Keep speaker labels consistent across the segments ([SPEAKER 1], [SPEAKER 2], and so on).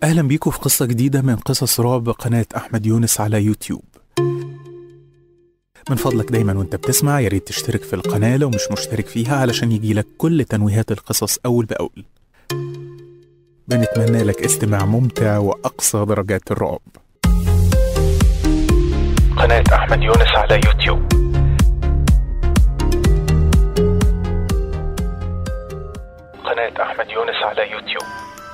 [SPEAKER 1] أهلا بيكم في قصة جديدة من قصص رعب قناة أحمد يونس على يوتيوب من فضلك دايما وانت بتسمع يا ريت تشترك في القناة لو مش مشترك فيها علشان يجيلك كل تنويهات القصص أول بأول بنتمنى لك استماع ممتع وأقصى درجات الرعب قناة أحمد يونس على يوتيوب قناة أحمد يونس على يوتيوب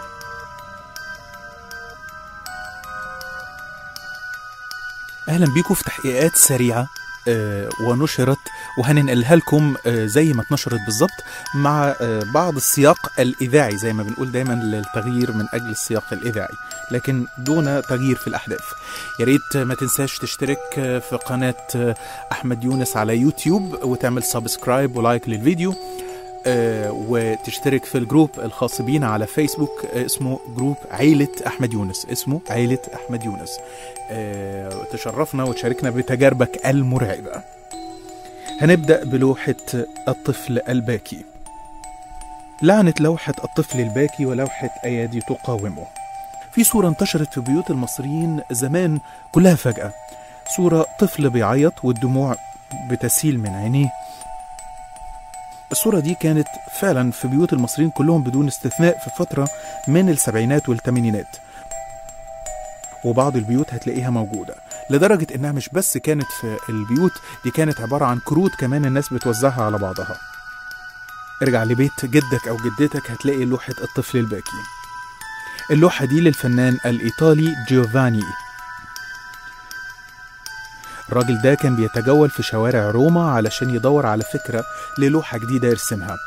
[SPEAKER 1] اهلا بيكم في تحقيقات سريعه آه، ونشرت وهننقلها لكم آه، زي ما اتنشرت بالظبط مع آه، بعض السياق الاذاعي زي ما بنقول دايما للتغيير من اجل السياق الاذاعي لكن دون تغيير في الاحداث يا ريت ما تنساش تشترك آه، في قناه آه، احمد يونس على يوتيوب وتعمل سبسكرايب ولايك للفيديو آه، وتشترك في الجروب الخاص بينا على فيسبوك آه، اسمه جروب عيلة أحمد يونس اسمه عيلة أحمد يونس آه، تشرفنا وتشاركنا بتجاربك المرعبة هنبدأ بلوحة الطفل الباكي لعنة لوحة الطفل الباكي ولوحة أيادي تقاومه في صورة انتشرت في بيوت المصريين زمان كلها فجأة صورة طفل بيعيط والدموع بتسيل من عينيه الصورة دي كانت فعلا في بيوت المصريين كلهم بدون استثناء في فترة من السبعينات والثمانينات وبعض البيوت هتلاقيها موجودة لدرجة إنها مش بس كانت في البيوت دي كانت عبارة عن كروت كمان الناس بتوزعها على بعضها ارجع لبيت جدك أو جدتك هتلاقي لوحة الطفل الباكي اللوحة دي للفنان الإيطالي جيوفاني الراجل ده كان بيتجول في شوارع روما علشان يدور على فكرة للوحة جديدة يرسمها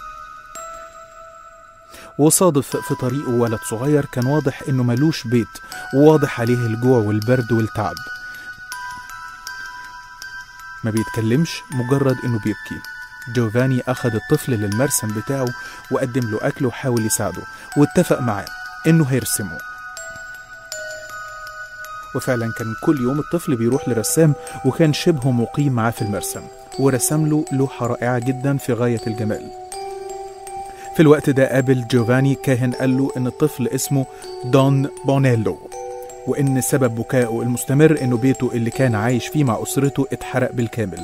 [SPEAKER 1] وصادف في طريقه ولد صغير كان واضح انه ملوش بيت وواضح عليه الجوع والبرد والتعب ما بيتكلمش مجرد انه بيبكي جوفاني اخذ الطفل للمرسم بتاعه وقدم له اكل وحاول يساعده واتفق معاه انه هيرسمه وفعلا كان كل يوم الطفل بيروح لرسام وكان شبه مقيم معاه في المرسم ورسم له لوحة رائعة جدا في غاية الجمال في الوقت ده قابل جوفاني كاهن قال له ان الطفل اسمه دون بونيلو وان سبب بكائه المستمر انه بيته اللي كان عايش فيه مع اسرته اتحرق بالكامل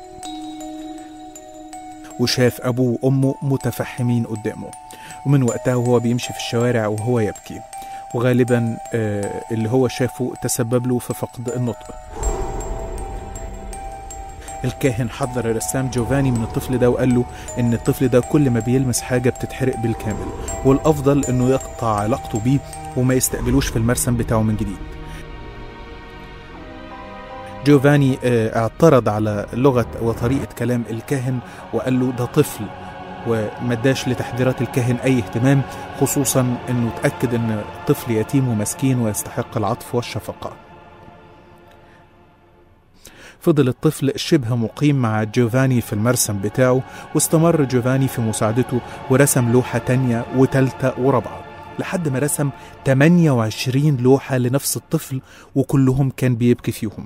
[SPEAKER 1] وشاف ابوه وامه متفحمين قدامه ومن وقتها وهو بيمشي في الشوارع وهو يبكي وغالبا آه، اللي هو شافه تسبب له في فقد النطق الكاهن حذر الرسام جوفاني من الطفل ده وقال له ان الطفل ده كل ما بيلمس حاجه بتتحرق بالكامل والافضل انه يقطع علاقته بيه وما يستقبلوش في المرسم بتاعه من جديد جوفاني آه، اعترض على لغه وطريقه كلام الكاهن وقال له ده طفل وما اداش لتحذيرات الكاهن اي اهتمام خصوصا انه اتاكد ان الطفل يتيم ومسكين ويستحق العطف والشفقه فضل الطفل شبه مقيم مع جوفاني في المرسم بتاعه واستمر جوفاني في مساعدته ورسم لوحة تانية وتالتة ورابعة لحد ما رسم 28 لوحة لنفس الطفل وكلهم كان بيبكي فيهم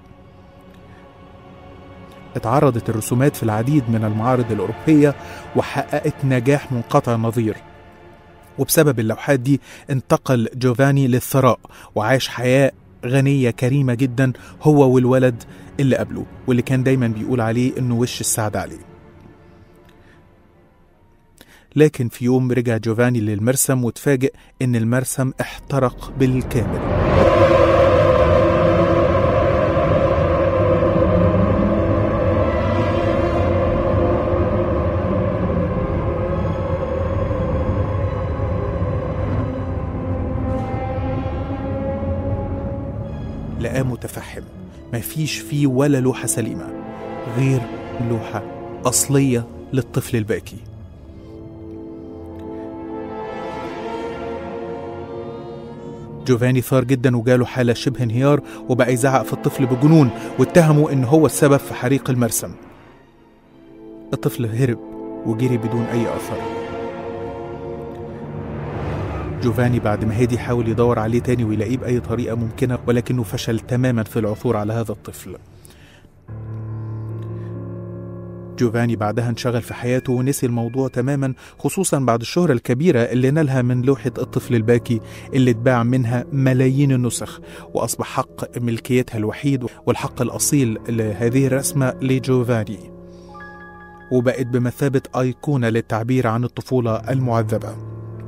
[SPEAKER 1] اتعرضت الرسومات في العديد من المعارض الأوروبية وحققت نجاح منقطع النظير وبسبب اللوحات دي انتقل جوفاني للثراء وعاش حياة غنية كريمة جدا هو والولد اللي قبله واللي كان دايما بيقول عليه انه وش السعد عليه لكن في يوم رجع جوفاني للمرسم وتفاجئ ان المرسم احترق بالكامل لقاه متفحم مفيش فيه ولا لوحة سليمة غير لوحة أصلية للطفل الباكي جوفاني ثار جدا وجاله حالة شبه انهيار وبقى يزعق في الطفل بجنون واتهمه ان هو السبب في حريق المرسم الطفل هرب وجري بدون اي اثر جوفاني بعد ما هادي حاول يدور عليه تاني ويلاقيه بأي طريقة ممكنة ولكنه فشل تماما في العثور على هذا الطفل جوفاني بعدها انشغل في حياته ونسي الموضوع تماما خصوصا بعد الشهرة الكبيرة اللي نالها من لوحة الطفل الباكي اللي اتباع منها ملايين النسخ وأصبح حق ملكيتها الوحيد والحق الأصيل لهذه الرسمة لجوفاني وبقت بمثابة أيقونة للتعبير عن الطفولة المعذبة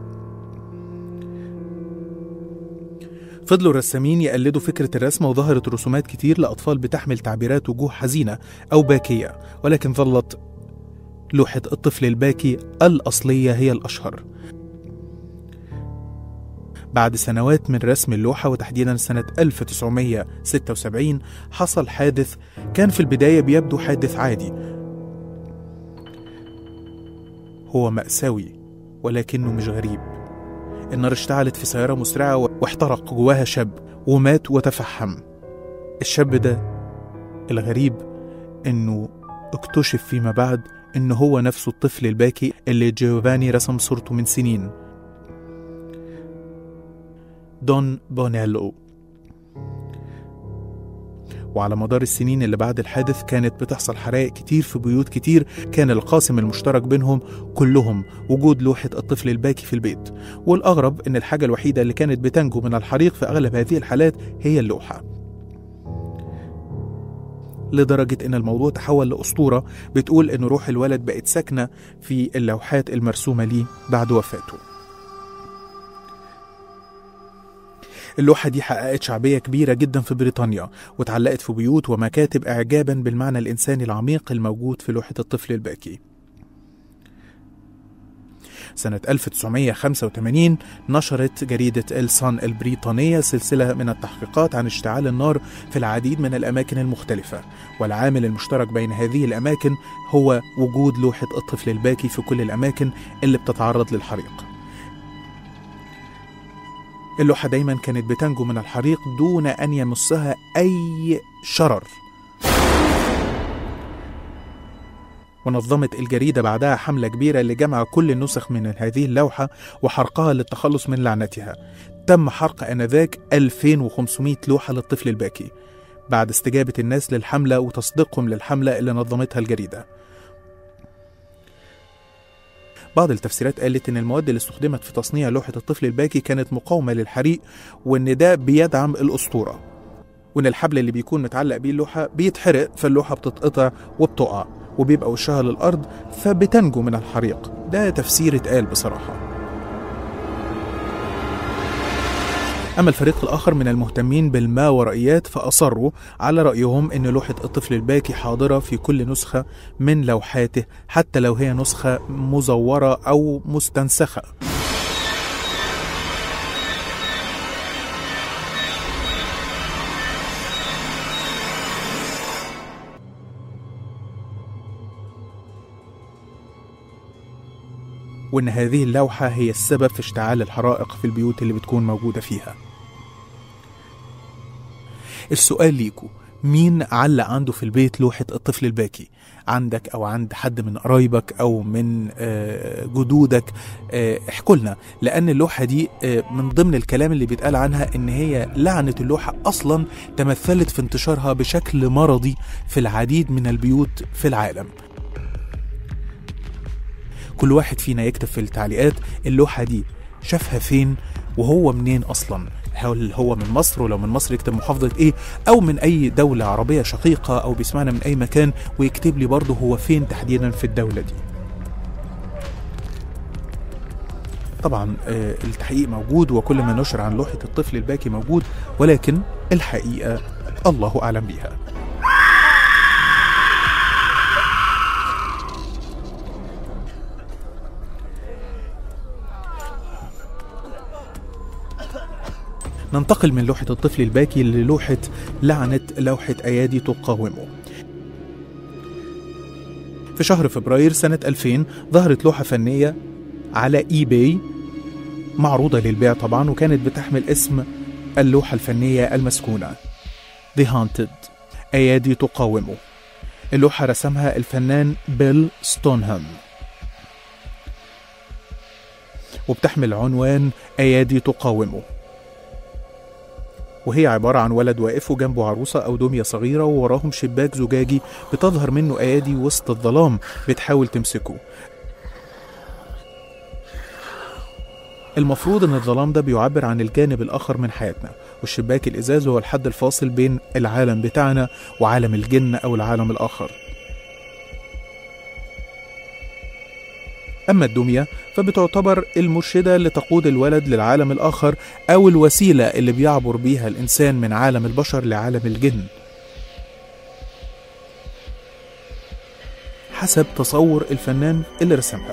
[SPEAKER 1] فضلوا الرسامين يقلدوا فكرة الرسم وظهرت رسومات كتير لأطفال بتحمل تعبيرات وجوه حزينة أو باكية ولكن ظلت لوحة الطفل الباكي الأصلية هي الأشهر بعد سنوات من رسم اللوحة وتحديدا سنة 1976 حصل حادث كان في البداية بيبدو حادث عادي هو مأساوي ولكنه مش غريب النار اشتعلت في سيارة مسرعة واحترق جواها شاب ومات وتفحم الشاب ده الغريب انه اكتشف فيما بعد انه هو نفسه الطفل الباكي اللي جيوفاني رسم صورته من سنين دون بونيلو وعلى مدار السنين اللي بعد الحادث كانت بتحصل حرائق كتير في بيوت كتير كان القاسم المشترك بينهم كلهم وجود لوحة الطفل الباكي في البيت والأغرب إن الحاجة الوحيدة اللي كانت بتنجو من الحريق في أغلب هذه الحالات هي اللوحة لدرجة إن الموضوع تحول لأسطورة بتقول إن روح الولد بقت ساكنة في اللوحات المرسومة ليه بعد وفاته اللوحة دي حققت شعبية كبيرة جدا في بريطانيا واتعلقت في بيوت ومكاتب إعجابا بالمعنى الإنساني العميق الموجود في لوحة الطفل الباكي سنة 1985 نشرت جريدة الصن البريطانية سلسلة من التحقيقات عن اشتعال النار في العديد من الأماكن المختلفة والعامل المشترك بين هذه الأماكن هو وجود لوحة الطفل الباكي في كل الأماكن اللي بتتعرض للحريق اللوحة دايما كانت بتنجو من الحريق دون أن يمسها أي شرر ونظمت الجريدة بعدها حملة كبيرة لجمع كل النسخ من هذه اللوحة وحرقها للتخلص من لعنتها تم حرق آنذاك 2500 لوحة للطفل الباكي بعد استجابة الناس للحملة وتصديقهم للحملة اللي نظمتها الجريدة بعض التفسيرات قالت ان المواد اللي استخدمت في تصنيع لوحة الطفل الباكي كانت مقاومة للحريق وان ده بيدعم الأسطورة وان الحبل اللي بيكون متعلق بيه اللوحة بيتحرق فاللوحة بتتقطع وبتقع وبيبقى وشها للأرض فبتنجو من الحريق ده تفسير اتقال بصراحة أما الفريق الآخر من المهتمين بالماورائيات فأصروا على رأيهم أن لوحة الطفل الباكي حاضرة في كل نسخة من لوحاته حتى لو هي نسخة مزورة أو مستنسخة وإن هذه اللوحة هي السبب في اشتعال الحرائق في البيوت اللي بتكون موجودة فيها السؤال ليكو مين علق عنده في البيت لوحة الطفل الباكي عندك أو عند حد من قرايبك أو من آه، جدودك آه، احكوا لنا لأن اللوحة دي آه، من ضمن الكلام اللي بيتقال عنها إن هي لعنة اللوحة أصلا تمثلت في انتشارها بشكل مرضي في العديد من البيوت في العالم كل واحد فينا يكتب في التعليقات اللوحة دي شافها فين وهو منين أصلا هل هو من مصر ولو من مصر يكتب محافظة ايه او من اي دولة عربية شقيقة او بيسمعنا من اي مكان ويكتب لي برضه هو فين تحديدا في الدولة دي طبعا آه، التحقيق موجود وكل ما نشر عن لوحة الطفل الباكي موجود ولكن الحقيقة الله أعلم بها ننتقل من لوحة الطفل الباكي للوحة لعنة لوحة أيادي تقاومه في شهر فبراير سنة 2000 ظهرت لوحة فنية على اي باي معروضة للبيع طبعا وكانت بتحمل اسم اللوحة الفنية المسكونة The Haunted أيادي تقاومه اللوحة رسمها الفنان بيل ستونهام وبتحمل عنوان أيادي تقاومه وهي عبارة عن ولد واقف وجنبه عروسة أو دمية صغيرة ووراهم شباك زجاجي بتظهر منه أيادي وسط الظلام بتحاول تمسكه المفروض ان الظلام ده بيعبر عن الجانب الاخر من حياتنا والشباك الازاز هو الحد الفاصل بين العالم بتاعنا وعالم الجن او العالم الاخر اما الدميه فبتعتبر المرشده اللي تقود الولد للعالم الاخر او الوسيله اللي بيعبر بيها الانسان من عالم البشر لعالم الجن حسب تصور الفنان اللي رسمها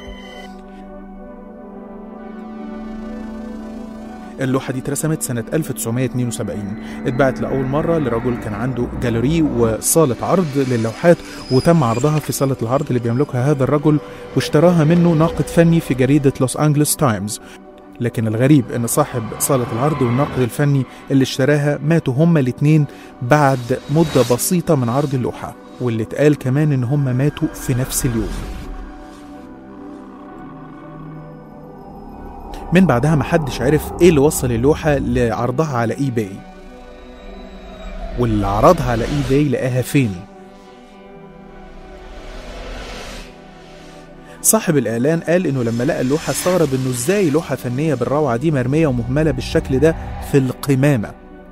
[SPEAKER 1] اللوحة دي اترسمت سنة 1972 اتباعت لأول مرة لرجل كان عنده جاليري وصالة عرض للوحات وتم عرضها في صالة العرض اللي بيملكها هذا الرجل واشتراها منه ناقد فني في جريدة لوس أنجلوس تايمز لكن الغريب ان صاحب صالة العرض والناقد الفني اللي اشتراها ماتوا هما الاتنين بعد مدة بسيطة من عرض اللوحة واللي اتقال كمان ان هما ماتوا في نفس اليوم من بعدها محدش عرف ايه اللي وصل اللوحة لعرضها على اي باي واللي عرضها على اي باي لقاها فين صاحب الاعلان قال انه لما لقى اللوحة استغرب انه ازاي لوحة فنية بالروعة دي مرمية ومهملة بالشكل ده في القمامة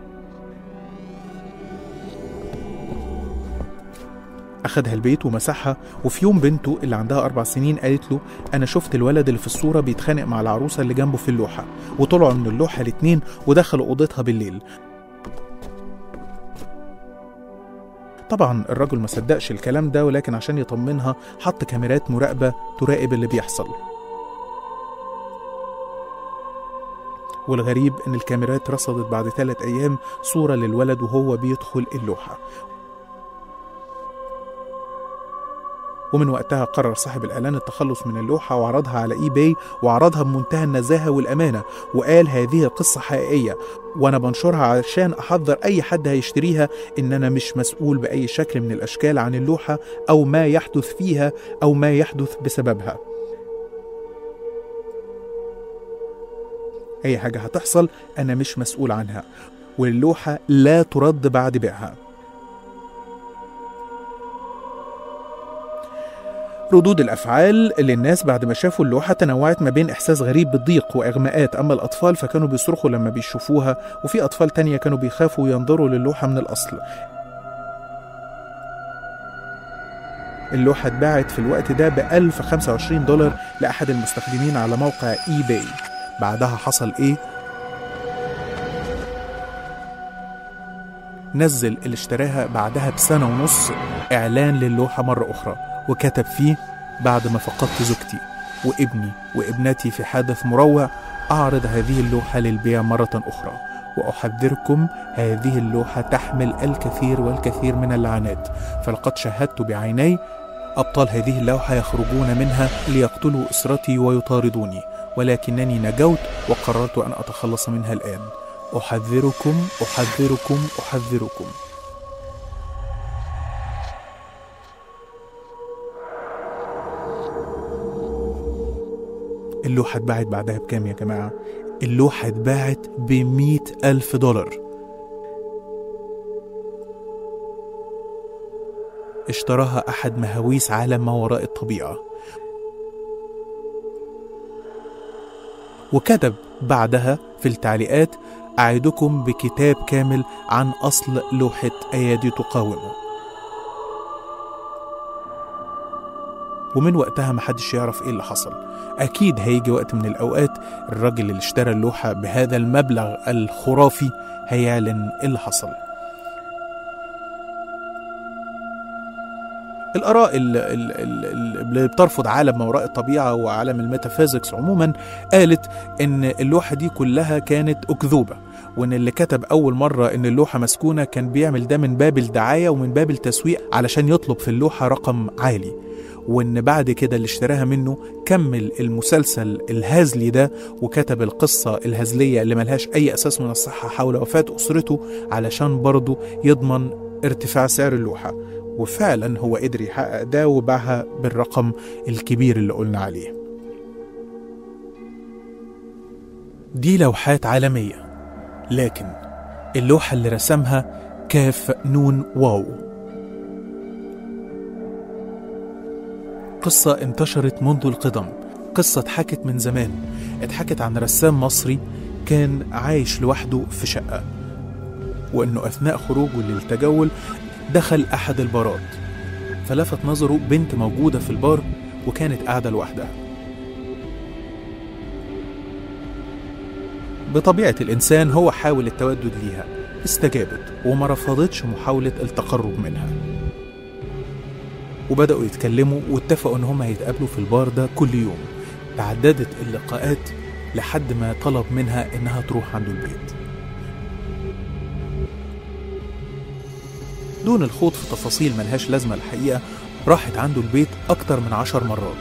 [SPEAKER 1] أخدها البيت ومسحها وفي يوم بنته اللي عندها أربع سنين قالت له أنا شفت الولد اللي في الصورة بيتخانق مع العروسة اللي جنبه في اللوحة وطلعوا من اللوحة الاتنين ودخلوا أوضتها بالليل طبعا الرجل ما صدقش الكلام ده ولكن عشان يطمنها حط كاميرات مراقبة تراقب اللي بيحصل والغريب ان الكاميرات رصدت بعد ثلاث ايام صورة للولد وهو بيدخل اللوحة ومن وقتها قرر صاحب الإعلان التخلص من اللوحة وعرضها على إي باي وعرضها بمنتهى النزاهة والأمانة وقال هذه قصة حقيقية وأنا بنشرها علشان أحذر أي حد هيشتريها إن أنا مش مسؤول بأي شكل من الأشكال عن اللوحة أو ما يحدث فيها أو ما يحدث بسببها أي حاجة هتحصل أنا مش مسؤول عنها واللوحة لا ترد بعد بيعها ردود الأفعال للناس بعد ما شافوا اللوحة تنوعت ما بين إحساس غريب بالضيق وإغماءات أما الأطفال فكانوا بيصرخوا لما بيشوفوها وفي أطفال تانية كانوا بيخافوا ينظروا للوحة من الأصل اللوحة اتباعت في الوقت ده ب 1025 دولار لأحد المستخدمين على موقع إي باي بعدها حصل إيه؟ نزل اللي اشتراها بعدها بسنة ونص إعلان للوحة مرة أخرى وكتب فيه بعد ما فقدت زوجتي وابني وابنتي في حادث مروع أعرض هذه اللوحة للبيع مرة أخرى وأحذركم هذه اللوحة تحمل الكثير والكثير من اللعنات فلقد شاهدت بعيني أبطال هذه اللوحة يخرجون منها ليقتلوا أسرتي ويطاردوني ولكنني نجوت وقررت أن أتخلص منها الآن أحذركم أحذركم أحذركم اللوحة اتباعت بعدها بكام يا جماعة؟ اللوحة اتباعت بمية ألف دولار اشتراها أحد مهاويس عالم ما وراء الطبيعة وكتب بعدها في التعليقات أعدكم بكتاب كامل عن أصل لوحة أيادي تقاومه ومن وقتها محدش يعرف ايه اللي حصل اكيد هيجي وقت من الاوقات الراجل اللي اشترى اللوحة بهذا المبلغ الخرافي هيعلن ايه اللي حصل الآراء ال- ال- ال- اللي بترفض عالم ما وراء الطبيعة وعالم الميتافيزيكس عموما قالت إن اللوحة دي كلها كانت أكذوبة وإن اللي كتب أول مرة إن اللوحة مسكونة كان بيعمل ده من باب الدعاية ومن باب التسويق علشان يطلب في اللوحة رقم عالي وإن بعد كده اللي اشتراها منه كمل المسلسل الهزلي ده وكتب القصة الهزلية اللي ملهاش أي أساس من الصحة حول وفاة أسرته علشان برضه يضمن ارتفاع سعر اللوحة وفعلا هو قدر يحقق ده وباعها بالرقم الكبير اللي قلنا عليه دي لوحات عالمية لكن اللوحة اللي رسمها كاف نون واو قصة انتشرت منذ القدم قصة اتحكت من زمان اتحكت عن رسام مصري كان عايش لوحده في شقة وانه اثناء خروجه للتجول دخل احد البارات فلفت نظره بنت موجودة في البار وكانت قاعدة لوحدها بطبيعة الإنسان هو حاول التودد ليها استجابت وما رفضتش محاولة التقرب منها وبدأوا يتكلموا واتفقوا إن هما هيتقابلوا في البار ده كل يوم تعددت اللقاءات لحد ما طلب منها إنها تروح عنده البيت دون الخوض في تفاصيل ملهاش لازمة الحقيقة راحت عنده البيت أكتر من عشر مرات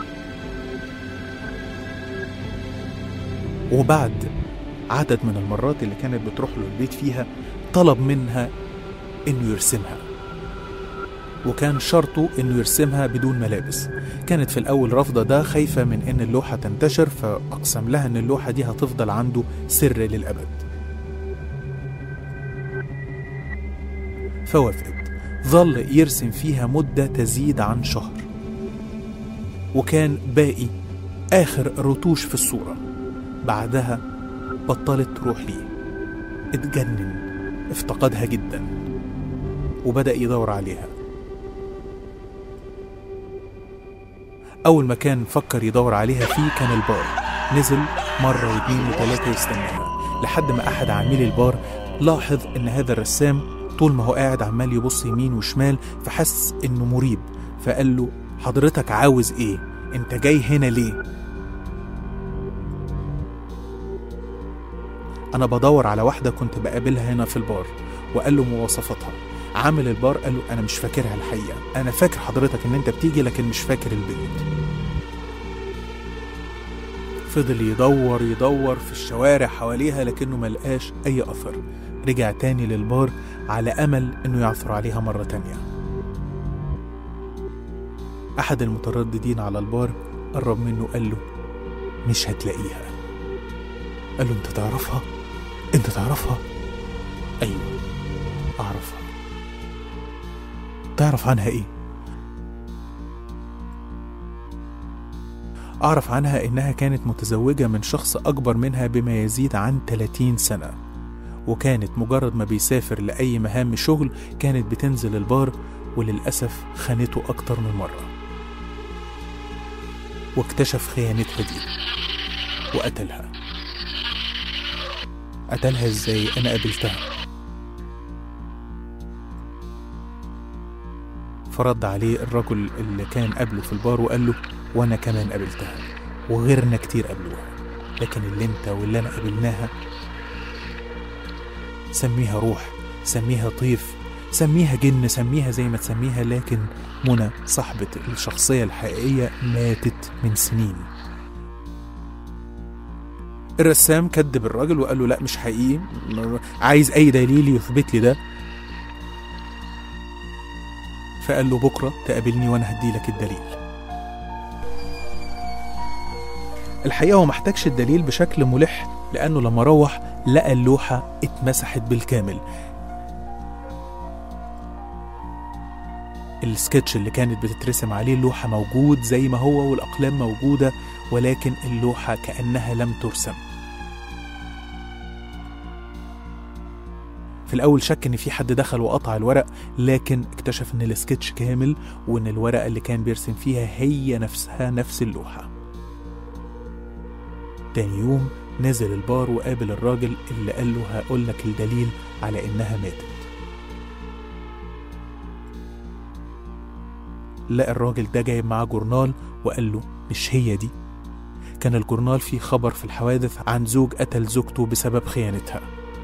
[SPEAKER 1] وبعد عدد من المرات اللي كانت بتروح له البيت فيها طلب منها إنه يرسمها وكان شرطه إنه يرسمها بدون ملابس كانت في الأول رافضة ده خايفة من إن اللوحة تنتشر فأقسم لها إن اللوحة دي هتفضل عنده سر للأبد فوافقت ظل يرسم فيها مدة تزيد عن شهر وكان باقي آخر رتوش في الصورة بعدها بطلت تروح ليه اتجنن افتقدها جدا وبدأ يدور عليها أول مكان فكر يدور عليها فيه كان البار نزل مرة واتنين وتلاتة يستناها لحد ما أحد عاملي البار لاحظ إن هذا الرسام طول ما هو قاعد عمال يبص يمين وشمال فحس إنه مريب فقال له حضرتك عاوز إيه؟ أنت جاي هنا ليه؟ أنا بدور على واحدة كنت بقابلها هنا في البار وقال له مواصفاتها عامل البار قال له أنا مش فاكرها الحقيقة أنا فاكر حضرتك إن أنت بتيجي لكن مش فاكر البنت فضل يدور يدور في الشوارع حواليها لكنه ملقاش أي أثر رجع تاني للبار على أمل إنه يعثر عليها مرة تانية أحد المترددين على البار قرب منه قال له مش هتلاقيها قال له أنت تعرفها؟ أنت تعرفها؟ أيوه أعرفها تعرف عنها إيه؟ أعرف عنها إنها كانت متزوجة من شخص أكبر منها بما يزيد عن 30 سنة وكانت مجرد ما بيسافر لأي مهام شغل كانت بتنزل البار وللأسف خانته أكتر من مرة واكتشف خيانتها دي وقتلها قتلها ازاي انا قابلتها فرد عليه الرجل اللي كان قبله في البار وقال له وانا كمان قابلتها وغيرنا كتير قابلوها لكن اللي انت واللي انا قابلناها سميها روح سميها طيف سميها جن سميها زي ما تسميها لكن منى صاحبة الشخصية الحقيقية ماتت من سنين الرسام كذب الراجل وقال له لا مش حقيقي عايز اي دليل يثبت لي ده فقال له بكره تقابلني وانا هديلك الدليل الحقيقه هو محتاجش الدليل بشكل ملح لانه لما روح لقى اللوحه اتمسحت بالكامل السكتش اللي كانت بتترسم عليه اللوحة موجود زي ما هو والأقلام موجودة ولكن اللوحة كأنها لم ترسم في الأول شك إن في حد دخل وقطع الورق لكن اكتشف إن السكتش كامل وإن الورقة اللي كان بيرسم فيها هي نفسها نفس اللوحة تاني يوم نزل البار وقابل الراجل اللي قال له هقول لك الدليل على إنها ماتت لقى الراجل ده جايب معاه جورنال وقال له مش هي دي كان الجورنال فيه خبر في الحوادث عن زوج قتل زوجته بسبب خيانتها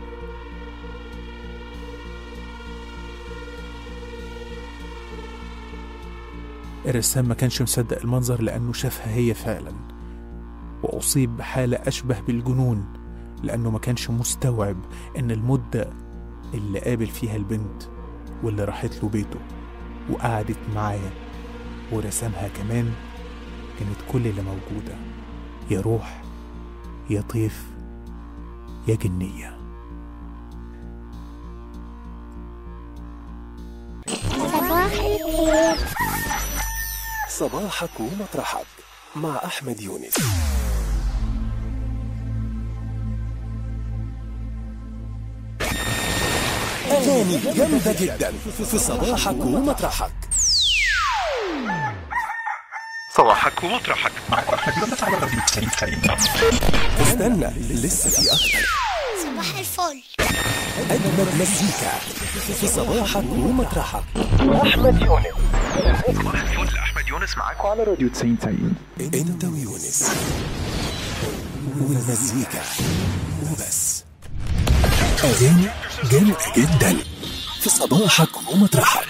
[SPEAKER 1] الرسام ما كانش مصدق المنظر لأنه شافها هي فعلا وأصيب بحالة أشبه بالجنون لأنه ما كانش مستوعب إن المدة اللي قابل فيها البنت واللي راحت له بيته وقعدت معايا ورسمها كمان كانت كل اللي موجودة يا روح يا طيف يا جنية
[SPEAKER 2] صباحك ومطرحك مع أحمد يونس أغاني جامدة جدا في صباحك ومطرحك
[SPEAKER 3] صباحك ومطرحك
[SPEAKER 2] استنى لسه في أكتر
[SPEAKER 4] صباح الفل
[SPEAKER 2] أجمد مزيكا في صباحك ومطرحك
[SPEAKER 3] صباح الفل احمد يونس معاكم على راديو 90 90
[SPEAKER 2] أنت ويونس والمزيكا وبس أغاني جامدة جدا في صباحك ومطرحك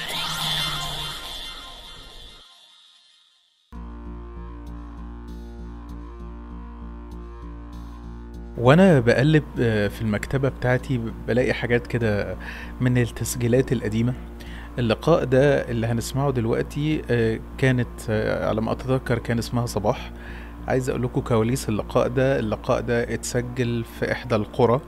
[SPEAKER 1] وانا بقلب آه، في المكتبة بتاعتي بلاقي حاجات كده من التسجيلات القديمة اللقاء ده اللي هنسمعه دلوقتي آه، كانت آه، على ما اتذكر كان اسمها صباح عايز اقول لكم كواليس اللقاء ده اللقاء ده اتسجل في احدى القرى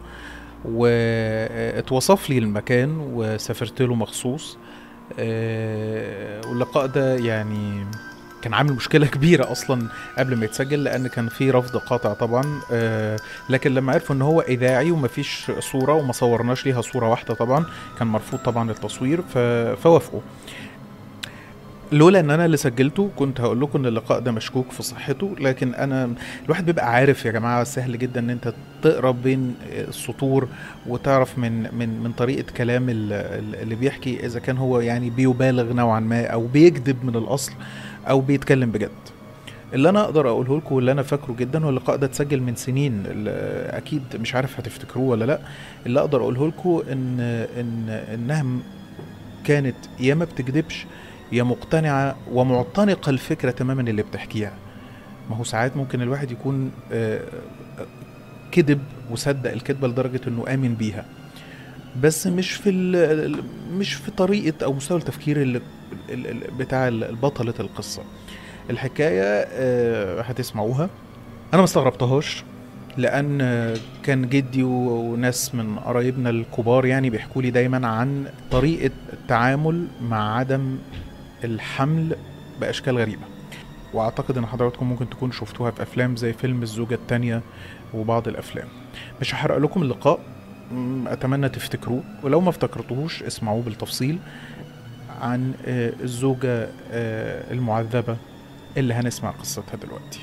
[SPEAKER 1] واتوصف لي المكان وسافرت له مخصوص آه، واللقاء ده يعني كان عامل مشكلة كبيرة أصلا قبل ما يتسجل لأن كان في رفض قاطع طبعا آه، لكن لما عرفوا إن هو إذاعي ومفيش صورة وما صورناش ليها صورة واحدة طبعا كان مرفوض طبعا التصوير ف- فوافقوا لولا ان انا اللي سجلته كنت هقول لكم ان اللقاء ده مشكوك في صحته لكن انا الواحد بيبقى عارف يا جماعه سهل جدا ان انت تقرا بين السطور وتعرف من من من طريقه كلام ال- ال- اللي بيحكي اذا كان هو يعني بيبالغ نوعا ما او بيكذب من الاصل او بيتكلم بجد اللي انا اقدر اقوله لكم واللي انا فاكره جدا واللقاء ده اتسجل من سنين ال- اكيد مش عارف هتفتكروه ولا لا اللي اقدر اقوله لكم ان ان انها م- كانت يا ما بتكذبش يا مقتنعه ومعتنقه الفكره تماما اللي بتحكيها ما هو ساعات ممكن الواحد يكون آه، آه، كذب وصدق الكذبه لدرجه انه امن بيها بس مش في ال- ال- مش في طريقه او مستوى التفكير اللي ال- ال- بتاع ال- بطله القصه الحكايه آه، هتسمعوها انا ما استغربتهاش لان آه، كان جدي و- وناس من قرايبنا الكبار يعني بيحكوا لي دايما عن طريقه التعامل مع عدم الحمل باشكال غريبه واعتقد ان حضراتكم ممكن تكونوا شفتوها في افلام زي فيلم الزوجه الثانيه وبعض الافلام مش هحرق لكم اللقاء م، اتمنى تفتكروه ولو ما افتكرتوهوش اسمعوه بالتفصيل عن آه، الزوجه آه، المعذبه اللي هنسمع قصتها دلوقتي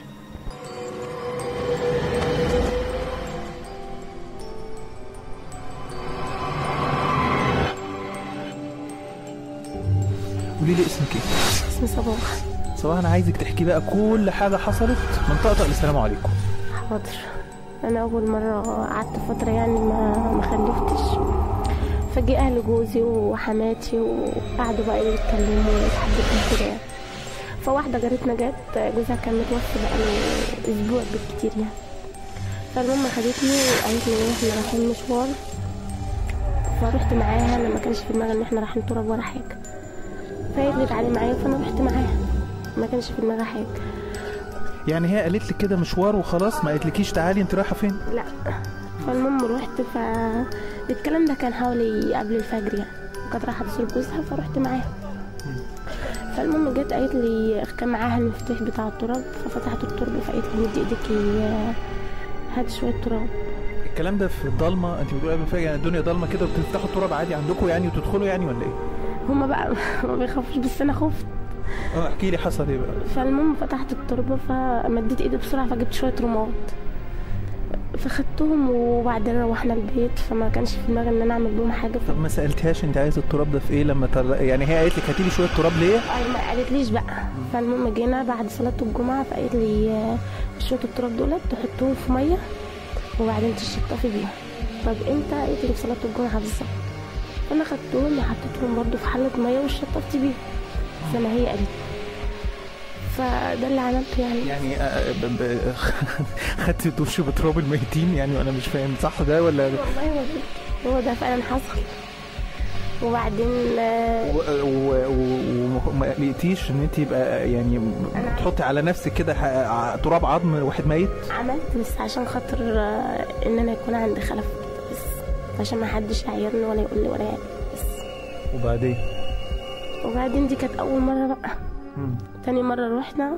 [SPEAKER 5] قولي لي اسمك ايه؟
[SPEAKER 4] اسمي صباح
[SPEAKER 5] صباح انا عايزك تحكي بقى كل حاجه حصلت من طقطق للسلام عليكم
[SPEAKER 4] حاضر انا اول مره قعدت فتره يعني ما ما خلفتش فجي اهل جوزي وحماتي وقعدوا بقى يتكلموا ويتحدثوا كده يعني فواحده جارتنا جت جوزها كان متوفي بقى له اسبوع بالكتير يعني فالمهم خدتني وقالت لي إن احنا رايحين مشوار فرحت معاها انا ما كانش في دماغي ان احنا رايحين تراب ولا حاجه فقالت لي تعالي معايا فانا رحت معاها ما كانش في دماغي حاجه
[SPEAKER 5] يعني هي قالت لك كده مشوار وخلاص ما قالتلكيش تعالي انت رايحه فين؟
[SPEAKER 4] لا فالمهم رحت ف الكلام ده كان حوالي قبل الفجر يعني كانت رايحه تزور جوزها فرحت معاها فالمهم جت قالت لي كان معاها المفتاح بتاع التراب ففتحت التربه فقالت لي مدي ايدك هات شويه تراب
[SPEAKER 5] الكلام ده في الضلمه انت بتقولي قبل الفجر يعني الدنيا ضلمه كده وبتفتحوا التراب عادي عندكم يعني وتدخلوا يعني ولا ايه؟
[SPEAKER 4] هما بقى ما بيخافوش بس انا خفت
[SPEAKER 5] اه احكي لي حصل ايه بقى؟
[SPEAKER 4] فالمهم فتحت التربه فمديت ايدي بسرعه فجبت شويه رماد فخدتهم وبعدين روحنا البيت فما كانش في دماغي ان انا اعمل بيهم حاجه
[SPEAKER 5] طب ما سالتهاش انت عايز التراب ده في ايه لما تر... يعني هي قالت لك هاتي لي شويه تراب ليه؟
[SPEAKER 4] أي ما قالتليش بقى فالمهم جينا بعد صلاة الجمعة فقالت لي آه، شوية التراب دولت تحطهم في مية وبعدين تشطفي بيهم طب امتى قالت لي في صلاة الجمعة بالظبط فأنا خدتهم وحطيتهم برضو في حلة مية وشطفت بيهم زي ما هي قالت فده اللي عملته يعني
[SPEAKER 5] يعني آه، ب... ب... خدت دوش بتراب الميتين يعني وانا مش فاهم صح ده ولا
[SPEAKER 4] والله هو ده هو ده فعلا حصل وبعدين آه،
[SPEAKER 5] و- و- و- وما لقيتيش ان انت يبقى يعني تحطي على نفسك كده ح- تراب عظم واحد ميت
[SPEAKER 4] عملت بس عشان خاطر آه، ان انا يكون عندي خلف بس عشان ما حدش يعيرني ولا يقول لي ولا يعمل بس
[SPEAKER 5] وبعدين
[SPEAKER 4] وبعدين دي كانت اول مره بقى
[SPEAKER 5] مم.
[SPEAKER 4] تاني مرة رحنا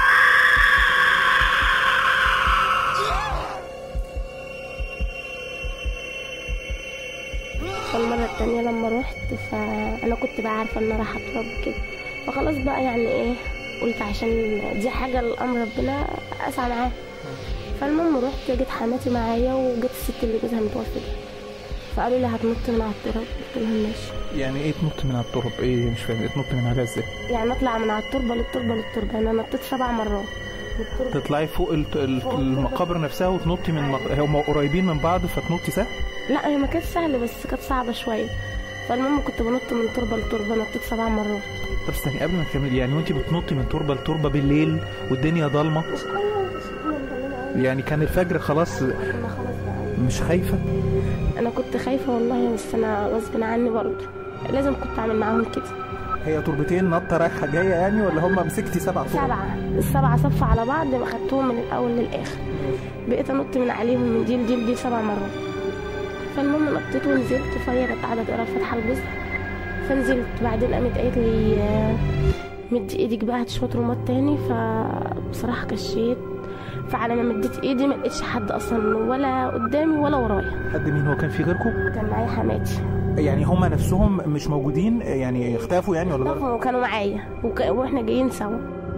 [SPEAKER 4] فالمرة التانية لما رحت فأنا كنت بقى عارفة إن أنا رايحة أترب كده فخلاص بقى يعني إيه قلت عشان دي حاجة الأمر ربنا أسعى معاه فالمهم رحت جيت حماتي معايا وجيت الست اللي جوزها متوفى دي فقالوا لي هتنط من على التراب قلت لهم ماشي
[SPEAKER 5] يعني ايه تنط من على التراب ايه مش فاهم إيه تنط من عليها ازاي
[SPEAKER 4] يعني اطلع من على التربه للتربه للتربه انا نطيت سبع مرات للتربة.
[SPEAKER 5] تطلعي فوق الت- ال-
[SPEAKER 4] فوق
[SPEAKER 5] المقابر نفسها وتنطي من مق... هم قريبين من بعض فتنطي سهل
[SPEAKER 4] لا هي ما كانتش سهله بس كانت صعبه شويه فالمهم كنت بنط من تربه لتربه نطيت سبع مرات
[SPEAKER 5] طب استني قبل ما تكملي يعني وانت بتنطي من تربه لتربه بالليل والدنيا ضلمه
[SPEAKER 4] مش كنا مش كنا مضلمين أوي.
[SPEAKER 5] يعني كان الفجر خلاص
[SPEAKER 4] كنا خلاص بقى
[SPEAKER 5] مش خايفه
[SPEAKER 4] انا كنت خايفه والله بس انا غصب عني برضه لازم كنت اعمل معاهم كده
[SPEAKER 5] هي تربتين نطه رايحه جايه يعني ولا هم مسكتي سبع ترب
[SPEAKER 4] سبعه السبعه صف على بعض خدتهم من الاول للاخر بقيت انط من عليهم من دي لدي لدي سبع مرات فالمهم نطيت ونزلت فهي كانت قاعده تقرا الفاتحه لجوزها فنزلت بعدين قامت قالت لي آه، مدي ايدك بقى هات شويه رماد تاني فبصراحه كشيت فعلى ما مديت ايدي ما لقيتش حد اصلا ولا قدامي ولا ورايا
[SPEAKER 5] حد مين هو كان في غيركم
[SPEAKER 4] كان معايا حماتي
[SPEAKER 5] يعني هم نفسهم مش موجودين يعني اختفوا يعني ولا
[SPEAKER 4] اختفوا وكانوا معايا وك... واحنا جايين سوا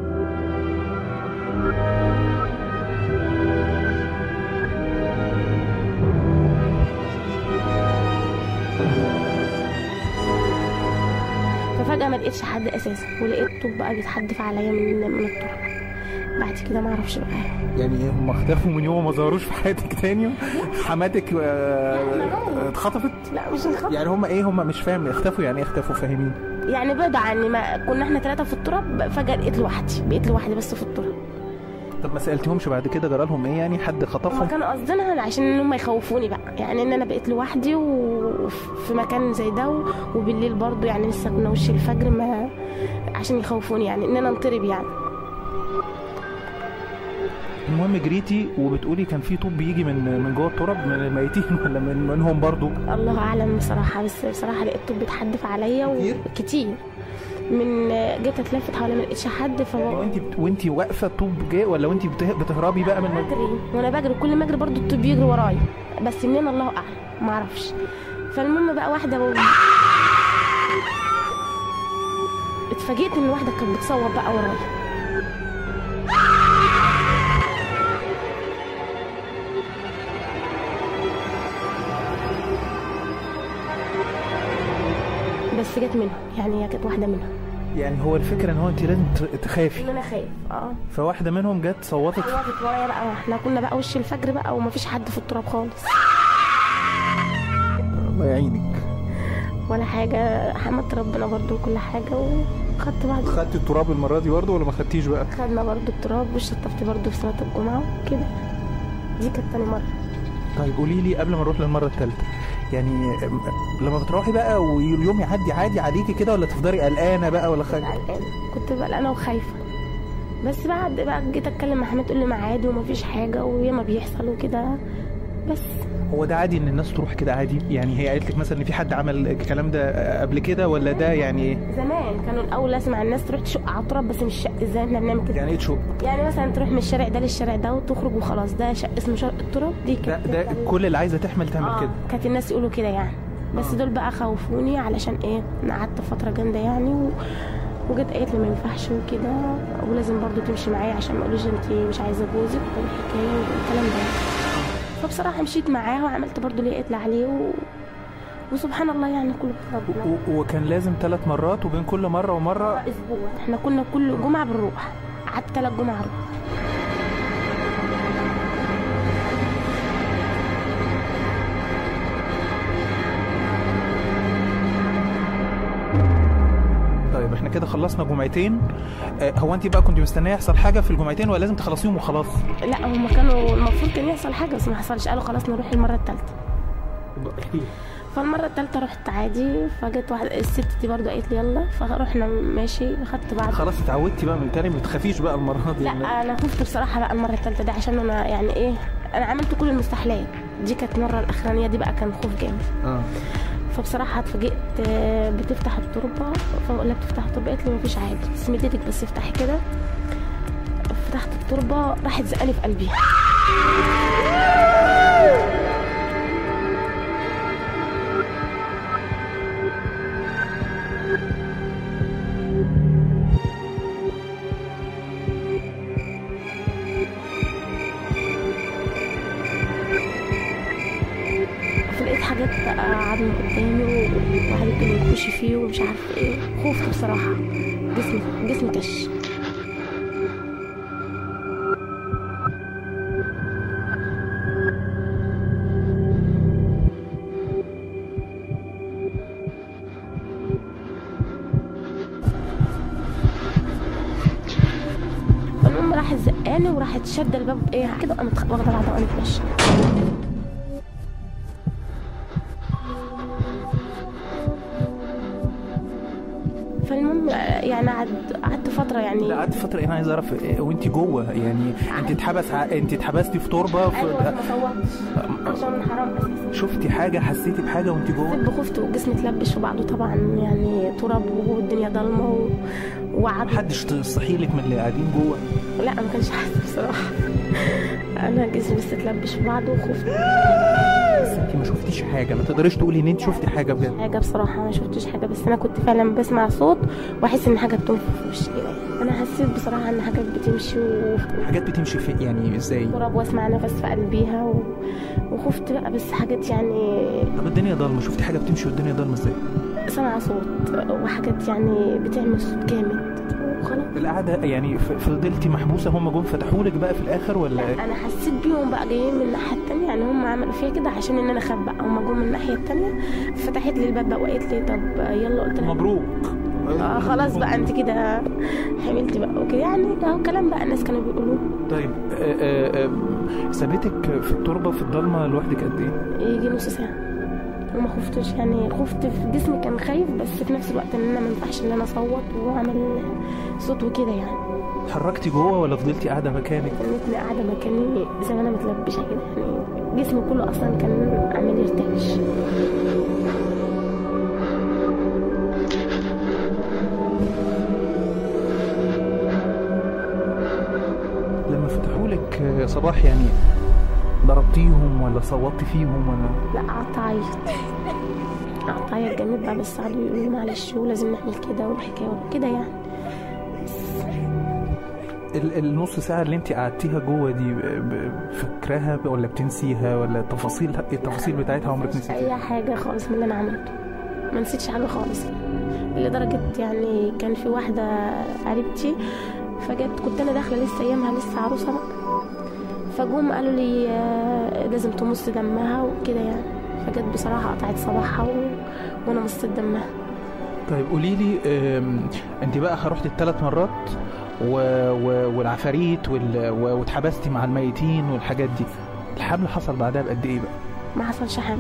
[SPEAKER 4] ففجأة ما لقيتش حد أساسا ولقيت طوب بقى بيتحدف عليا من من التراب بعد كده ما اعرفش بقى
[SPEAKER 5] يعني هم اختفوا من يوم ما ظهروش في حياتك تاني حماتك آه، اتخطفت
[SPEAKER 4] لا مش الخط
[SPEAKER 5] يعني هم ايه هم مش فاهم اختفوا يعني ايه اختفوا فاهمين
[SPEAKER 4] يعني بعد عني ما كنا احنا ثلاثة في التراب فجأة لقيت لوحدي بقيت لوحدي بس في التراب
[SPEAKER 5] طب ما سالتهمش بعد كده جرى لهم ايه يعني حد
[SPEAKER 4] هما
[SPEAKER 5] خطفهم
[SPEAKER 4] كانوا قصدنا عشان ان هم يخوفوني بقى يعني ان انا بقيت لوحدي وفي مكان زي ده و- وبالليل برضو يعني لسه كنا وش الفجر ما عشان يخوفوني يعني ان انا انطرب يعني
[SPEAKER 5] المهم جريتي وبتقولي كان في طوب بيجي من من جوه التراب من الميتين ولا من منهم برضو
[SPEAKER 4] الله اعلم بصراحه بس بصراحه لقيت طب بيتحدف عليا
[SPEAKER 5] كتير؟
[SPEAKER 4] وكتير من جيت اتلفت حوالي ما لقيتش حد
[SPEAKER 5] يعني
[SPEAKER 4] فبجري
[SPEAKER 5] وانت بت... وانت واقفه الطوب جاي ولا وانت بته... بتهربي بقى من الميتين
[SPEAKER 4] وانا بجري كل ما اجري برضو الطب بيجري ورايا بس منين الله اعلم ما اعرفش فالمهم بقى واحده و... اتفاجئت ان واحده كانت بتصور بقى ورايا بس جت منهم يعني هي كانت واحده منهم
[SPEAKER 5] يعني هو الفكره ان هو انت لازم ت- تخافي
[SPEAKER 4] ان انا خايف اه
[SPEAKER 5] فواحده منهم جت صوتت
[SPEAKER 4] وقفت ورايا بقى احنا كنا بقى وش الفجر بقى ومفيش حد في التراب خالص
[SPEAKER 5] الله يعينك
[SPEAKER 4] ولا حاجه حمدت ربنا برضو وكل حاجه وخدت بعض
[SPEAKER 5] خدتي التراب المره دي برضه ولا ما خدتيش بقى
[SPEAKER 4] خدنا برضو التراب وشطفت برضو في صلاه الجمعه وكده دي كانت تاني مره
[SPEAKER 5] طيب قولي لي قبل ما نروح للمره الثالثه يعني أم- لما بتروحي بقى واليوم يعدي عادي عليكي كده ولا تفضلي قلقانه بقى ولا خايفه
[SPEAKER 4] قلقانه كنت قلقانه وخايفه بس بعد بقى جيت اتكلم مع حماد تقول لي ما عادي ومفيش حاجه وياما بيحصل وكده بس
[SPEAKER 5] هو ده عادي ان الناس تروح كده عادي يعني هي قالت لك مثلا ان في حد عمل الكلام ده قبل كده ولا ده يعني ايه
[SPEAKER 4] زمان كانوا الاول اسمع الناس تروح تشق على التراب بس مش شق ازاي احنا بنعمل كده
[SPEAKER 5] يعني ايه تشوف
[SPEAKER 4] يعني مثلا تروح من الشارع ده للشارع ده وتخرج وخلاص ده شق اسمه شق التراب دي
[SPEAKER 5] ده,
[SPEAKER 4] كانت
[SPEAKER 5] ده كل اللي عايزه تحمل تعمل
[SPEAKER 4] آه،
[SPEAKER 5] كده
[SPEAKER 4] كانت الناس يقولوا كده يعني بس دول بقى خوفوني علشان ايه انا قعدت فتره جامده يعني و... وجت قالت لي ما ينفعش وكده ولازم برضو تمشي معايا عشان ما يقولوش انت مش عايزه جوزك والحكايه والكلام ده فبصراحه مشيت معاها وعملت برضو اللي قالت لي عليه و... وسبحان الله يعني كله ربنا
[SPEAKER 5] و- وكان لازم ثلاث مرات وبين كل مره ومره
[SPEAKER 4] اسبوع احنا كنا كل جمعه بنروح قعدت ثلاث جمعه اروح
[SPEAKER 5] طيب احنا كده خلصنا جمعتين آه، هو انت بقى كنت مستنيه يحصل حاجه في الجمعتين ولا لازم تخلصيهم وخلاص
[SPEAKER 4] لا هم كانوا المفروض كان يحصل حاجه بس ما حصلش قالوا خلاص نروح المره الثالثه فالمره الثالثه رحت عادي فجت واحده الست دي برضو قالت لي يلا فرحنا ماشي خدت بعض
[SPEAKER 5] خلاص اتعودتي بقى من تاني ما تخافيش بقى المره دي
[SPEAKER 4] لا انا خفت بصراحه بقى المره الثالثه دي عشان انا يعني ايه انا عملت كل المستحيلات دي كانت المره الاخرانيه دي بقى كان خوف جامد
[SPEAKER 5] اه
[SPEAKER 4] فبصراحه اتفاجئت آه، بتفتح التربه فبقول لها بتفتح التربه قالت لي مفيش عادي اسمي ايدك بس افتحي كده فتحت التربه راحت زقاني في قلبي فلقيت حاجات بقى عظم قدامي و- وقعدت تقول تخشي فيه ومش عارفه ايه خفت بصراحه جسمي جسمي كش فالمهم راحت زقاني وراحت شاده الباب ايه كده وقامت واخده بعضها وقامت ماشيه فالمهم يعني قعد- قعدت فتره يعني
[SPEAKER 5] لا قعدت فتره انا عايز اعرف إيه، وانت جوه يعني انت اتحبس ع- انت اتحبستي في تربه في...
[SPEAKER 4] ايوه ما صوتش عشان حرام اساسا
[SPEAKER 5] شفتي حاجه حسيتي بحاجه وانت جوه
[SPEAKER 4] حسيت بخفت وجسمي اتلبش في بعضه طبعا يعني تراب والدنيا ضلمه و... وقعدت
[SPEAKER 5] محدش تصحي لك من اللي قاعدين جوه
[SPEAKER 4] لا ما كانش حاسس بصراحه انا جسمي بس اتلبش في بعضه وخفت
[SPEAKER 5] بس انت ما شفتيش حاجه ما تقدريش تقولي ان انت شفتي حاجه بجد
[SPEAKER 4] حاجه بصراحه ما شفتش حاجه بس انا كنت فعلا بسمع صوت واحس ان حاجه بتنفخ في وشي كده انا حسيت بصراحه ان حاجات بتمشي و...
[SPEAKER 5] حاجات بتمشي في يعني ازاي
[SPEAKER 4] تراب واسمع نفس في قلبيها و... وخفت بقى بس حاجات يعني
[SPEAKER 5] طب الدنيا ضلمه شفتي حاجه بتمشي والدنيا ضلمه ازاي
[SPEAKER 4] سمع صوت وحاجات يعني بتعمل صوت جامد وخلاص
[SPEAKER 5] القعده يعني ف- فضلتي محبوسه هم جم فتحوا لك بقى في الاخر ولا
[SPEAKER 4] انا حسيت بيهم بقى جايين من الناحيه التانية يعني هم عملوا فيها كده عشان ان انا اخاف بقى هم جم من الناحيه التانية فتحت لي الباب بقى وقالت لي طب يلا قلت لها
[SPEAKER 5] مبروك
[SPEAKER 4] آه خلاص بقى انت كده حملتي بقى وكده يعني اهو كلام بقى الناس كانوا بيقولوه
[SPEAKER 5] طيب آه، آه، آه، سابتك في التربه في الضلمه لوحدك قد ايه
[SPEAKER 4] يجي نص ساعه وما خفتش يعني خفت في جسمي كان خايف بس في نفس الوقت ان انا ما ينفعش ان انا اصوت واعمل صوت وكده يعني
[SPEAKER 5] اتحركتي جوه ولا فضلتي قاعده مكانك
[SPEAKER 4] تنتني قاعده مكاني زي ما انا متلبشه كده يعني جسمي كله اصلا كان عامل يرتعش
[SPEAKER 5] لما فتحوا لك آه، صباح يعني ضربتيهم ولا صوتي فيهم ولا
[SPEAKER 4] لا قعدت اعيط قعدت اعيط جامد بقى بس قعدوا يقولوا لي معلش ولازم نعمل كده والحكايه وكده يعني
[SPEAKER 5] ال- النص ساعه اللي انت قعدتيها جوه دي ب- ب- فاكراها ب- ولا بتنسيها ولا التفاصيل التفاصيل بتاعتها عمرك نسيتيها
[SPEAKER 4] اي حاجه خالص من اللي انا عملته ما نسيتش حاجه خالص لدرجه يعني كان في واحده قريبتي فجت كنت انا داخله لسه ايامها لسه عروسه بقى فجم قالوا لي آه، لازم تمص دمها وكده يعني فجت بصراحه قطعت صباحها و... وانا مصيت دمها
[SPEAKER 5] طيب قولي لي آم، انت بقى رحت الثلاث مرات و... و... والعفاريت وال... و... واتحبستي مع الميتين والحاجات دي الحمل حصل بعدها بقد ايه بقى
[SPEAKER 4] ما حصلش حمل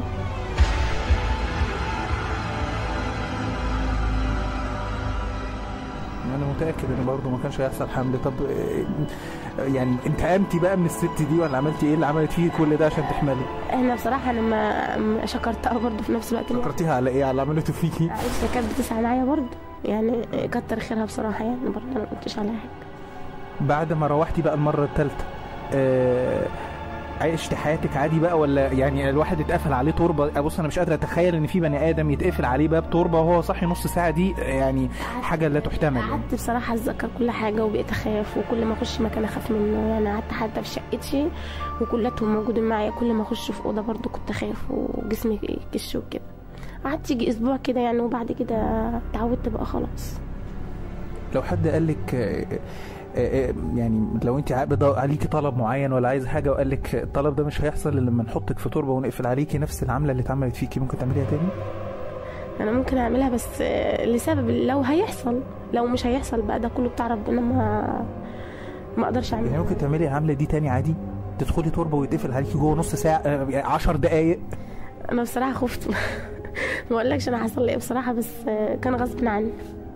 [SPEAKER 5] انا متاكد ان برضه ما كانش هيحصل حمل طب آه، يعني انتقمتي بقى من الست دي ولا عملتي ايه اللي عملت فيه كل ده عشان تحملي
[SPEAKER 4] احنا بصراحه انا ما ما شكرتها برضه في نفس الوقت إن هي
[SPEAKER 5] فكرتيها على ايه على اللي عملته فيكي
[SPEAKER 4] عائشة كانت بتسعى معايا برضه يعني كتر خيرها بصراحه يعني برضه انا ما قلتش عليها حاجه
[SPEAKER 5] بعد ما روحتي بقى المره الثالثه آه عشت حياتك عادي بقى ولا يعني الواحد اتقفل عليه تربه بص انا مش قادر اتخيل ان في بني ادم يتقفل عليه باب تربه وهو صاحي نص ساعه دي يعني حاجه لا تحتمل يعني.
[SPEAKER 4] قعدت بصراحة أتذكر كل حاجة وبقيت أخاف وكل ما أخش مكان أخاف منه يعني قعدت حتى في شقتي وكلاتهم موجودين معايا كل ما أخش في أوضة برضو كنت أخاف وجسمي يكش وكده قعدت يجي أسبوع كده يعني وبعد كده اتعودت بقى خلاص
[SPEAKER 5] لو حد قال لك آه، آه، آه، يعني لو انت عابده عليكي طلب معين ولا عايز حاجه وقال لك الطلب ده مش هيحصل الا لما نحطك في تربه ونقفل عليكي نفس العمله اللي اتعملت فيكي ممكن تعمليها تاني
[SPEAKER 4] أنا ممكن أعملها بس آه، لسبب لو هيحصل لو مش هيحصل بقى ده كله بتاع ربنا ما ما أقدرش
[SPEAKER 5] يعني
[SPEAKER 4] أعملها
[SPEAKER 5] ممكن تعملي العمله دي تاني عادي تدخلي تربه ويتقفل عليكي جوه نص ساعه آه، عشر دقايق
[SPEAKER 4] أنا بصراحة خفت ما أقولكش أنا حصل لي إيه بصراحة بس آه، كان غصب عني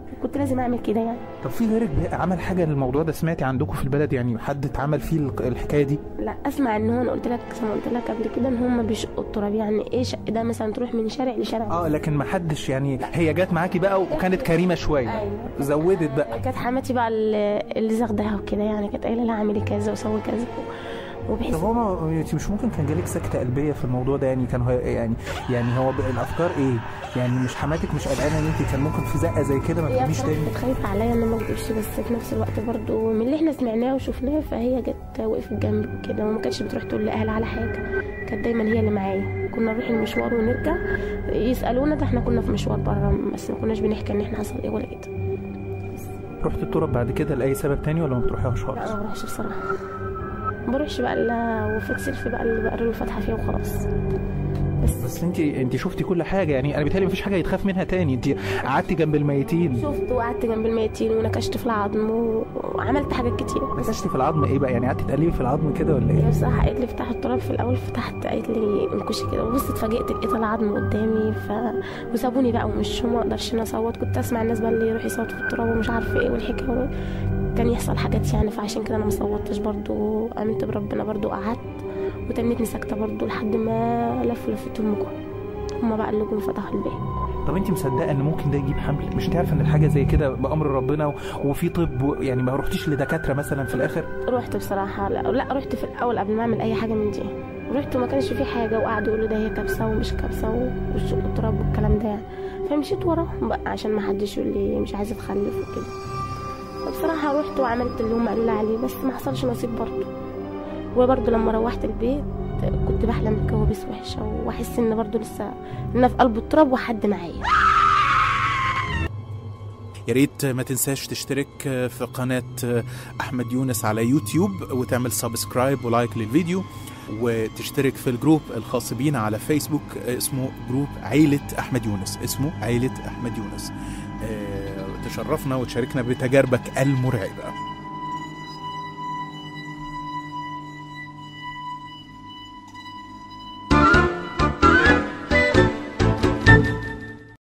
[SPEAKER 4] كنت لازم اعمل كده يعني
[SPEAKER 5] طب في غيرك بقى عمل حاجه للموضوع ده سمعتي عندكم في البلد يعني حد اتعمل فيه الق- الحكايه دي
[SPEAKER 4] لا اسمع ان هو انا قلت لك زي ما قلت لك قبل كده ان هم بيشقوا التراب يعني ايه شق ده مثلا تروح من شارع لشارع
[SPEAKER 5] اه لكن ما حدش يعني هي جت معاكي بقى وكانت كريمه شويه
[SPEAKER 4] أيوة.
[SPEAKER 5] زودت بقى
[SPEAKER 4] كانت حماتي بقى اللي اللي زغدها وكده يعني كانت قايله لها اعملي كذا وسوي كذا وبحيث
[SPEAKER 5] طب هو ما انت مش ممكن كان جالك سكته قلبيه في الموضوع ده يعني كان هو يعني يعني هو ب- الافكار ايه؟ يعني مش حماتك مش قلقانه ان انت كان ممكن في زقه زي كده ما
[SPEAKER 4] هي
[SPEAKER 5] تقوميش
[SPEAKER 4] بصراحة
[SPEAKER 5] تاني
[SPEAKER 4] كانت خايفة عليا ان ما اكدبش بس في نفس الوقت برضو من اللي احنا سمعناه وشفناه فهي جت وقفت جنبي كده وما كانتش بتروح تقول لاهل على حاجة كانت دايما هي اللي معايا كنا نروح المشوار ونرجع يسألونا ده احنا كنا في مشوار بره بس ما كناش بنحكي ان احنا حصل ايه ولا كده
[SPEAKER 5] رحت التراب بعد كده لاي سبب تاني ولا ما بتروحيهاش
[SPEAKER 4] لا
[SPEAKER 5] خالص؟
[SPEAKER 4] ما بروحش بصراحة ما بروحش بقى الا وفي سلف بقى اللي بقرا له الفاتحة فيها وخلاص بس
[SPEAKER 5] بس انت انت شفتي كل حاجه يعني انا بيتهيألي مفيش حاجه يتخاف منها تاني انت قعدتي جنب الميتين
[SPEAKER 4] شفت وقعدت جنب الميتين ونكشت في العظم و- وعملت حاجات كتير
[SPEAKER 5] نكشتي في العظم ايه بقى يعني قعدتي تقلبي في العظم كده ولا
[SPEAKER 4] هي
[SPEAKER 5] ايه؟
[SPEAKER 4] بصراحة قالت لي افتح التراب في الأول فتحت قالت لي انكشي كده وبص اتفاجئت لقيت العظم قدامي ف وسابوني بقى ومش ما اقدرش انا اصوت كنت اسمع الناس بقى اللي يروح يصوت في التراب ومش عارفه ايه والحكايه وال- كان يحصل حاجات يعني فعشان كده انا ما صوتش برضو امنت بربنا برضو قعدت وتنيتني ساكته برضو لحد ما لف لفتهم جم هما بقى اللي جم فتحوا الباب
[SPEAKER 5] طب انت مصدقه ان ممكن ده يجيب حمل مش انت عارفه ان الحاجه زي كده بامر ربنا و- وفي طب و- يعني ما رحتيش لدكاتره مثلا في الاخر
[SPEAKER 4] رحت بصراحة لا, لا رحت في الأول قبل ما أعمل أي حاجة من دي رحت وما كانش في حاجة وقعدوا يقولوا ده هي كبسة ومش كبسة والشق التراب والكلام ده يعني فمشيت وراهم بقى عشان ما حدش يقول لي مش عايزة أتخلف وكده فبصراحة رحت وعملت اللي هم قالوا لي عليه بس ما حصلش نصيب برضه وبرضه لما روحت البيت كنت بحلم بكوابيس وحشة وأحس إن برضه لسه إن أنا في قلب التراب وحد معايا
[SPEAKER 1] يا ريت ما تنساش تشترك في قناة أحمد يونس على يوتيوب وتعمل سبسكرايب ولايك للفيديو وتشترك في الجروب الخاص بينا على فيسبوك اسمه جروب عيلة أحمد يونس اسمه عيلة أحمد يونس آه، تشرفنا وتشاركنا بتجاربك المرعبة